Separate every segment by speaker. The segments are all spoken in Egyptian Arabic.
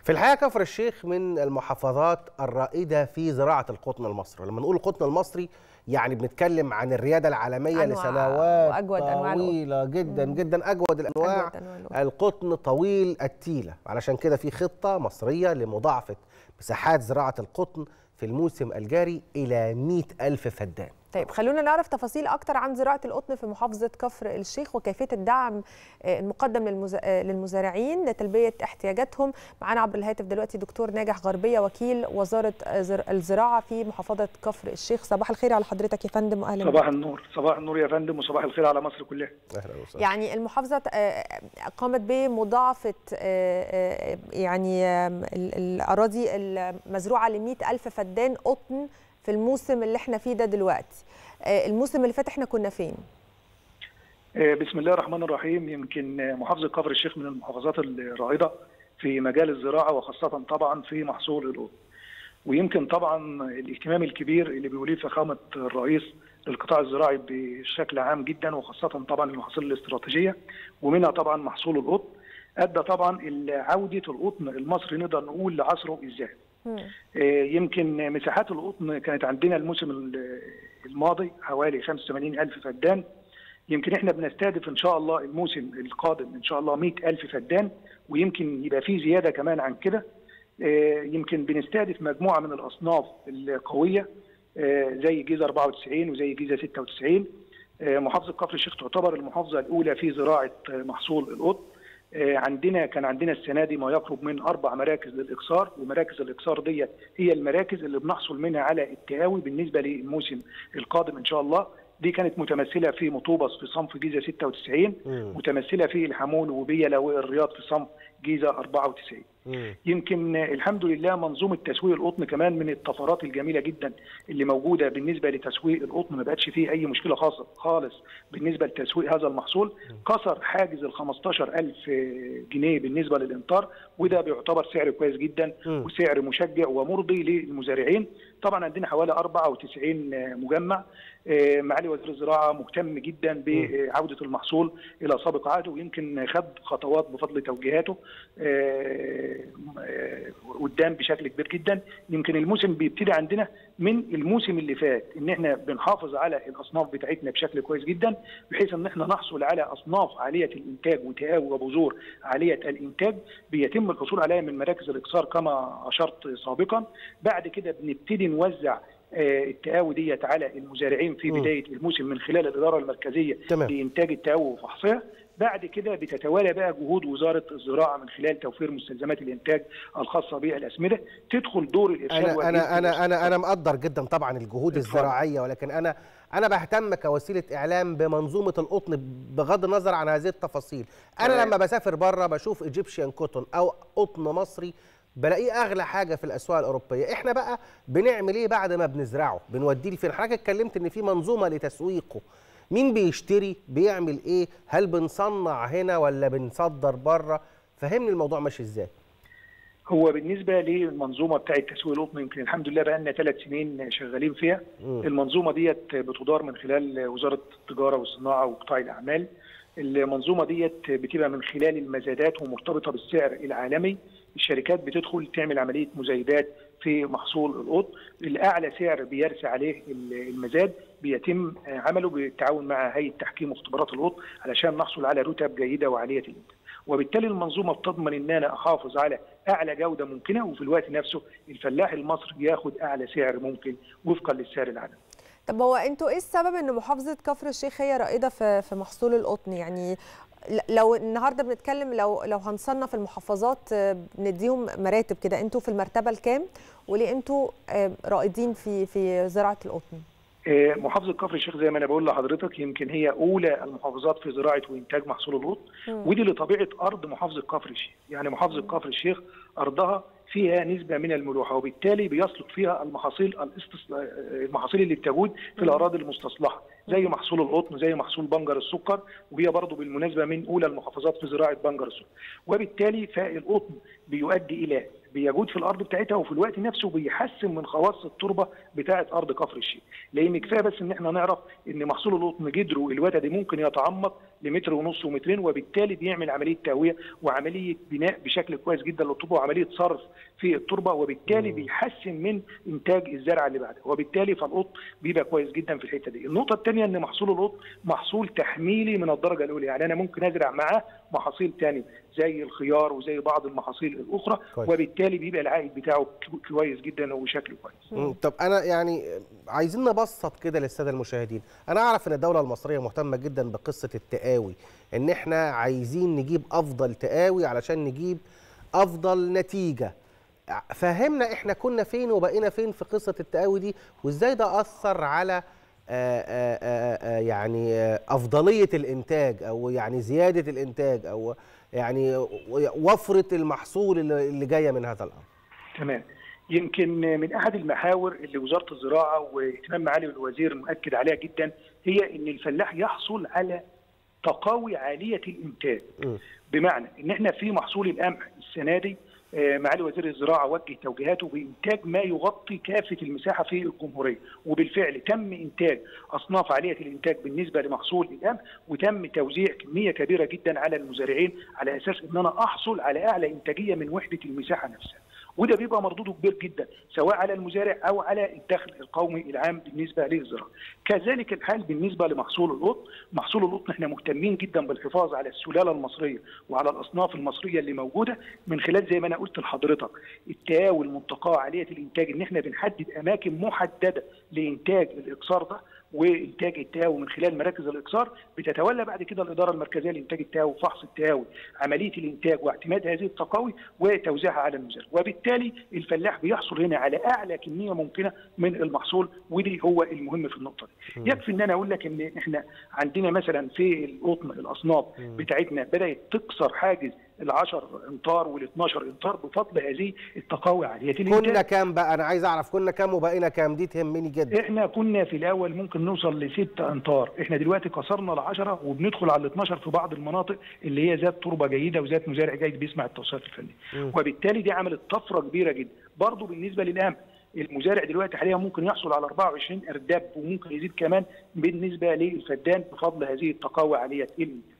Speaker 1: في الحقيقه كفر الشيخ من المحافظات الرائده في زراعه القطن المصري لما نقول القطن المصري يعني بنتكلم عن الرياده العالميه
Speaker 2: أنواع
Speaker 1: لسنوات
Speaker 2: وأجود أنواع القطن.
Speaker 1: طويله جدا جدا اجود الانواع
Speaker 2: أجود أنواع القطن.
Speaker 1: القطن طويل التيله علشان كده في خطه مصريه لمضاعفه مساحات زراعه القطن في الموسم الجاري الى 100 ألف فدان
Speaker 2: طيب خلونا نعرف تفاصيل اكتر عن زراعه القطن في محافظه كفر الشيخ وكيفيه الدعم آه، المقدم للمز- آه، للمزارعين لتلبيه احتياجاتهم معانا عبر الهاتف دلوقتي دكتور ناجح غربيه وكيل وزاره آه، زر- الزراعه في محافظه كفر الشيخ صباح الخير على حضرتك يا فندم واهلا بك.
Speaker 3: صباح النور صباح النور يا فندم وصباح الخير على مصر كلها
Speaker 1: اهلا وسهلا
Speaker 2: يعني المحافظه آه، قامت بمضاعفه آه، آه، يعني آم، ال- الاراضي المزروعه ل 100 الف فدان قطن في الموسم اللي احنا فيه ده دلوقتي آه، الموسم اللي فات احنا كنا فين
Speaker 3: آه، بسم الله الرحمن الرحيم يمكن آه، محافظه كفر الشيخ من المحافظات الرائده في مجال الزراعه وخاصه طبعا في محصول القطن ويمكن طبعا الاهتمام الكبير اللي بيوليه فخامه الرئيس للقطاع الزراعي بشكل عام جدا وخاصه طبعا المحاصيل الاستراتيجيه ومنها طبعا محصول القطن ادى طبعا إلى عوده القطن المصري نقدر نقول لعصره الذهبي
Speaker 2: مم.
Speaker 3: آه، يمكن مساحات القطن كانت عندنا الموسم ال- الماضي حوالي 85 ألف فدان يمكن احنا بنستهدف ان شاء الله الموسم القادم ان شاء الله 100 ألف فدان ويمكن يبقى في زيادة كمان عن كده آه، يمكن بنستهدف مجموعة من الأصناف القوية آه، زي جيزة 94 وزي جيزة 96 آه، محافظة كفر الشيخ تعتبر المحافظة الأولى في زراعة آه، محصول القطن آه، عندنا كان عندنا السنه دي ما يقرب من اربع مراكز للاقصار ومراكز الاقصار دي هي المراكز اللي بنحصل منها على التهاوي بالنسبه للموسم القادم ان شاء الله دي كانت متمثله في مطوبس في صنف جيزه 96
Speaker 1: مم.
Speaker 3: متمثله في الحمول وبيلا والرياض في صنف جيزه 94
Speaker 1: مم.
Speaker 3: يمكن الحمد لله منظومه تسويق القطن كمان من الطفرات الجميله جدا اللي موجوده بالنسبه لتسويق القطن ما بقتش فيه اي مشكله خاصه خالص بالنسبه لتسويق هذا المحصول كسر حاجز ال 15000 جنيه بالنسبه للامطار وده بيعتبر سعر كويس جدا
Speaker 1: مم.
Speaker 3: وسعر مشجع ومرضي للمزارعين طبعا عندنا حوالي 94 مجمع آه، معالي وزير الزراعه مهتم جدا بعوده المحصول الى سابق عهده ويمكن خد خطوات بفضل توجيهاته آه، آه، قدام بشكل كبير جدا يمكن الموسم بيبتدي عندنا من الموسم اللي فات ان احنا بنحافظ على الاصناف بتاعتنا بشكل كويس جدا بحيث ان احنا نحصل على اصناف عاليه الانتاج وتهاوي وبذور عاليه الانتاج بيتم الحصول عليها من مراكز الاقصار كما اشرت سابقا بعد كده بنبتدي نوزع آه، التهاوي ديت على المزارعين في
Speaker 1: مم.
Speaker 3: بدايه الموسم من خلال الاداره المركزيه
Speaker 1: تمام.
Speaker 3: لانتاج التهاوي وفحصها بعد كده بتتوالى بقى جهود وزاره الزراعه من خلال توفير مستلزمات الانتاج الخاصه بالاسمده تدخل دور الارشاد
Speaker 1: انا
Speaker 3: والإرشاد
Speaker 1: انا انا انا انا مقدر جدا طبعا الجهود
Speaker 3: اتفضل.
Speaker 1: الزراعيه ولكن انا انا بهتم كوسيله اعلام بمنظومه القطن بغض النظر عن هذه التفاصيل انا
Speaker 3: تمام.
Speaker 1: لما بسافر بره بشوف ايجيبشن كوتون او قطن مصري بلاقيه اغلى حاجه في الاسواق الاوروبيه احنا بقى بنعمل ايه بعد ما بنزرعه بنوديه لفين حضرتك اتكلمت ان في منظومه لتسويقه مين بيشتري بيعمل ايه هل بنصنع هنا ولا بنصدر بره فهمني الموضوع ماشي ازاي
Speaker 3: هو بالنسبه للمنظومه بتاعه تسويق القطن يمكن الحمد لله بقى لنا ثلاث سنين شغالين فيها
Speaker 1: مم.
Speaker 3: المنظومه ديت بتدار من خلال وزاره التجاره والصناعه وقطاع الاعمال المنظومه ديت بتبقى من خلال المزادات ومرتبطه بالسعر العالمي الشركات بتدخل تعمل عمليه مزايدات في محصول القطن الاعلى سعر بيرسى عليه المزاد بيتم عمله بالتعاون مع هيئه تحكيم واختبارات القطن علشان نحصل على رتب جيده وعاليه الانتاج وبالتالي المنظومه بتضمن ان انا احافظ على اعلى جوده ممكنه وفي الوقت نفسه الفلاح المصري ياخد اعلى سعر ممكن وفقا للسعر العالمي
Speaker 2: طب هو انتوا ايه السبب ان محافظه كفر الشيخ هي رائده في في محصول القطن يعني ل- لو النهارده بنتكلم لو لو هنصنف المحافظات آه، نديهم مراتب كده انتوا في المرتبه الكام وليه انتوا آه، رائدين في في زراعه القطن
Speaker 3: آه، محافظه كفر الشيخ زي ما انا بقول لحضرتك يمكن هي اولى المحافظات في زراعه وانتاج محصول القطن
Speaker 2: مم.
Speaker 3: ودي لطبيعه ارض محافظه كفر الشيخ يعني محافظه كفر الشيخ ارضها فيها نسبه من الملوحه وبالتالي بيسلك فيها المحاصيل الاستص... آه، المحاصيل اللي بتجود في الاراضي المستصلحه زي محصول القطن زي محصول بنجر السكر وهي برضه بالمناسبه من اولى المحافظات في زراعه بنجر السكر وبالتالي فالقطن بيؤدي الى بيجود في الارض بتاعتها وفي الوقت نفسه بيحسن من خواص التربه بتاعه ارض كفر الشيخ لان كفايه بس ان احنا نعرف ان محصول القطن جدره الوتدي ممكن يتعمق لمتر ونص ومترين وبالتالي بيعمل عمليه تهويه وعمليه بناء بشكل كويس جدا للتربه وعمليه صرف في التربه وبالتالي بيحسن من انتاج الزرع اللي بعده وبالتالي فالقط بيبقى كويس جدا في الحته دي النقطه الثانيه ان محصول القط محصول تحميلي من الدرجه الاولى يعني انا ممكن ازرع معاه محاصيل ثانيه زي الخيار وزي بعض المحاصيل الاخرى
Speaker 1: كويس.
Speaker 3: وبالتالي بيبقى العائد بتاعه كويس جدا وشكله كويس
Speaker 1: مم. طب انا يعني عايزين نبسط كده للساده المشاهدين انا اعرف ان الدوله المصريه مهتمه جدا بقصه التقاوي ان احنا عايزين نجيب افضل تقاوي علشان نجيب افضل نتيجه فهمنا احنا كنا فين وبقينا فين في قصه التقاوي دي وازاي ده اثر على آآ آآ آآ يعني آه، افضليه الانتاج او يعني زياده الانتاج او يعني وفره المحصول اللي اللي جايه من هذا الامر
Speaker 3: تمام يمكن من احد المحاور اللي وزاره الزراعه واهتمام معالي الوزير مؤكد عليها جدا هي ان الفلاح يحصل على تقاوي عاليه الانتاج
Speaker 1: م.
Speaker 3: بمعنى ان احنا في محصول القمح السنه دي آه، معالي وزير الزراعه وجه توجيهاته بانتاج ما يغطي كافه المساحه في الجمهوريه وبالفعل تم انتاج اصناف عاليه الانتاج بالنسبه لمحصول القمح وتم توزيع كميه كبيره جدا على المزارعين على اساس ان انا احصل على اعلى انتاجيه من وحده المساحه نفسها وده بيبقى مردوده كبير جدا سواء على المزارع او على الدخل القومي العام بالنسبه للزراعه. كذلك الحال بالنسبه لمحصول القطن، محصول القطن احنا مهتمين جدا بالحفاظ على السلاله المصريه وعلى الاصناف المصريه اللي موجوده من خلال زي ما انا قلت لحضرتك التاوي المنتقاه عاليه الانتاج ان احنا بنحدد اماكن محدده لانتاج الاقصار ده وانتاج التهاوي من خلال مراكز الاقصار بتتولى بعد كده الاداره المركزيه لانتاج التهاوي وفحص التهاوي عمليه الانتاج واعتماد هذه التقاوي وتوزيعها على المزارع وبالتالي الفلاح بيحصل هنا على اعلى كميه ممكنه من المحصول ودي هو المهم في النقطه دي يكفي ان انا اقول لك ان احنا عندنا مثلا في القطن الاصناف بتاعتنا بدات تكسر حاجز ال 10 امتار وال 12 امتار بفضل هذه التقاوي عاليه الانتاج
Speaker 1: كنا كام بقى انا عايز اعرف كنا كام وبقينا كام دي تهمني جدا
Speaker 3: احنا كنا في الاول ممكن نوصل ل 6 امتار احنا دلوقتي كسرنا ال 10 وبندخل على ال 12 في بعض المناطق اللي هي ذات تربه جيده وذات مزارع جيد بيسمع التوصيات الفنيه وبالتالي دي عملت طفره كبيره جدا برضه بالنسبه للقمح المزارع دلوقتي حاليا ممكن يحصل على 24 ارداب وممكن يزيد كمان بالنسبه للفدان بفضل هذه التقاوي عاليه الانتاج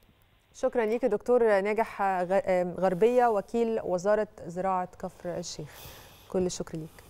Speaker 2: شكرا ليك دكتور ناجح غ- غربيه وكيل وزاره زراعه كفر الشيخ كل الشكر ليك